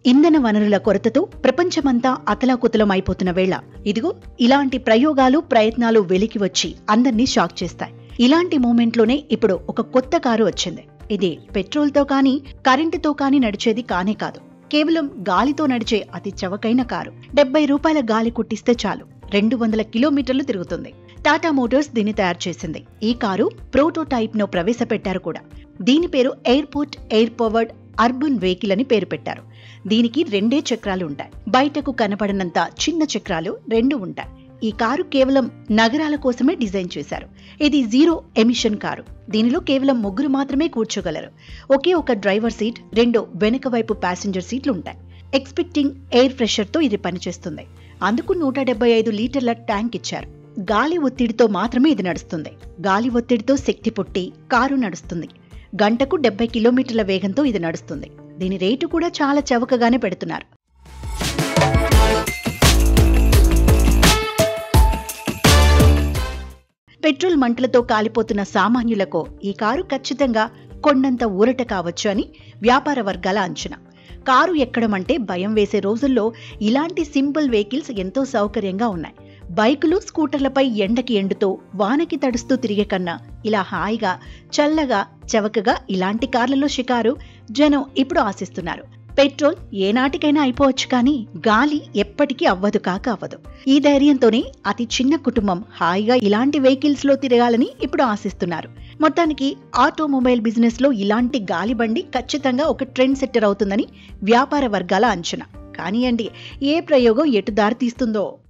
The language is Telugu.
ఇంధన వనరుల కొరతతో ప్రపంచమంతా అతలాకుతలం అయిపోతున్న వేళ ఇదిగో ఇలాంటి ప్రయోగాలు ప్రయత్నాలు వెలికి వచ్చి అందర్నీ షాక్ చేస్తాయి ఇలాంటి మూమెంట్లోనే ఇప్పుడు ఒక కొత్త కారు వచ్చింది ఇది పెట్రోల్తో కానీ కరెంటుతో కానీ నడిచేది కానే కాదు కేవలం గాలితో నడిచే అతి చవకైన కారు డెబ్బై రూపాయల గాలి కుట్టిస్తే చాలు రెండు వందల కిలోమీటర్లు తిరుగుతుంది టాటా మోటార్స్ దీన్ని తయారు చేసింది ఈ కారు ప్రోటోటైప్ ను ప్రవేశపెట్టారు కూడా దీని పేరు airport air powered urban vehicle అని పేరు పెట్టారు దీనికి రెండే చక్రాలు ఉంటాయి బయటకు కనపడనంత చిన్న చక్రాలు రెండు ఉంటాయి ఈ కారు కేవలం నగరాల కోసమే డిజైన్ చేశారు ఇది జీరో ఎమిషన్ కారు దీనిలో కేవలం ముగ్గురు మాత్రమే కూర్చోగలరు ఒకే ఒక డ్రైవర్ సీట్ రెండు వెనుక వైపు ప్యాసింజర్ సీట్లు ఉంటాయి ఎక్స్పెక్టింగ్ ఎయిర్ ప్రెషర్ తో ఇది పనిచేస్తుంది అందుకు నూట డెబ్బై ఐదు లీటర్ల ట్యాంక్ ఇచ్చారు గాలి ఒత్తిడితో మాత్రమే ఇది నడుస్తుంది గాలి ఒత్తిడితో శక్తి పుట్టి కారు నడుస్తుంది గంటకు డెబ్బై కిలోమీటర్ల వేగంతో ఇది నడుస్తుంది దీని రేటు కూడా చాలా చవకగానే పెడుతున్నారు పెట్రోల్ మంటలతో కాలిపోతున్న సామాన్యులకు ఈ కారు ఖచ్చితంగా కొండంత ఊరట కావచ్చు అని వ్యాపార వర్గాల అంచనా కారు ఎక్కడం అంటే భయం వేసే రోజుల్లో ఇలాంటి సింపుల్ వెహికల్స్ ఎంతో సౌకర్యంగా ఉన్నాయి బైకులు స్కూటర్లపై ఎండకి ఎండుతో వానకి తడుస్తూ తిరిగే కన్నా ఇలా హాయిగా చల్లగా చవకగా ఇలాంటి కార్లలో షికారు జనం ఇప్పుడు ఆశిస్తున్నారు పెట్రోల్ ఏనాటికైనా అయిపోవచ్చు కానీ గాలి ఎప్పటికీ అవ్వదు కాక అవ్వదు ఈ ధైర్యంతోనే అతి చిన్న కుటుంబం హాయిగా ఇలాంటి వెహికల్స్ లో తిరగాలని ఇప్పుడు ఆశిస్తున్నారు మొత్తానికి ఆటోమొబైల్ బిజినెస్ లో ఇలాంటి గాలి బండి ఖచ్చితంగా ఒక ట్రెండ్ సెట్టర్ అవుతుందని వ్యాపార వర్గాల అంచనా కానియండి ఏ ప్రయోగం ఎటు దారి తీస్తుందో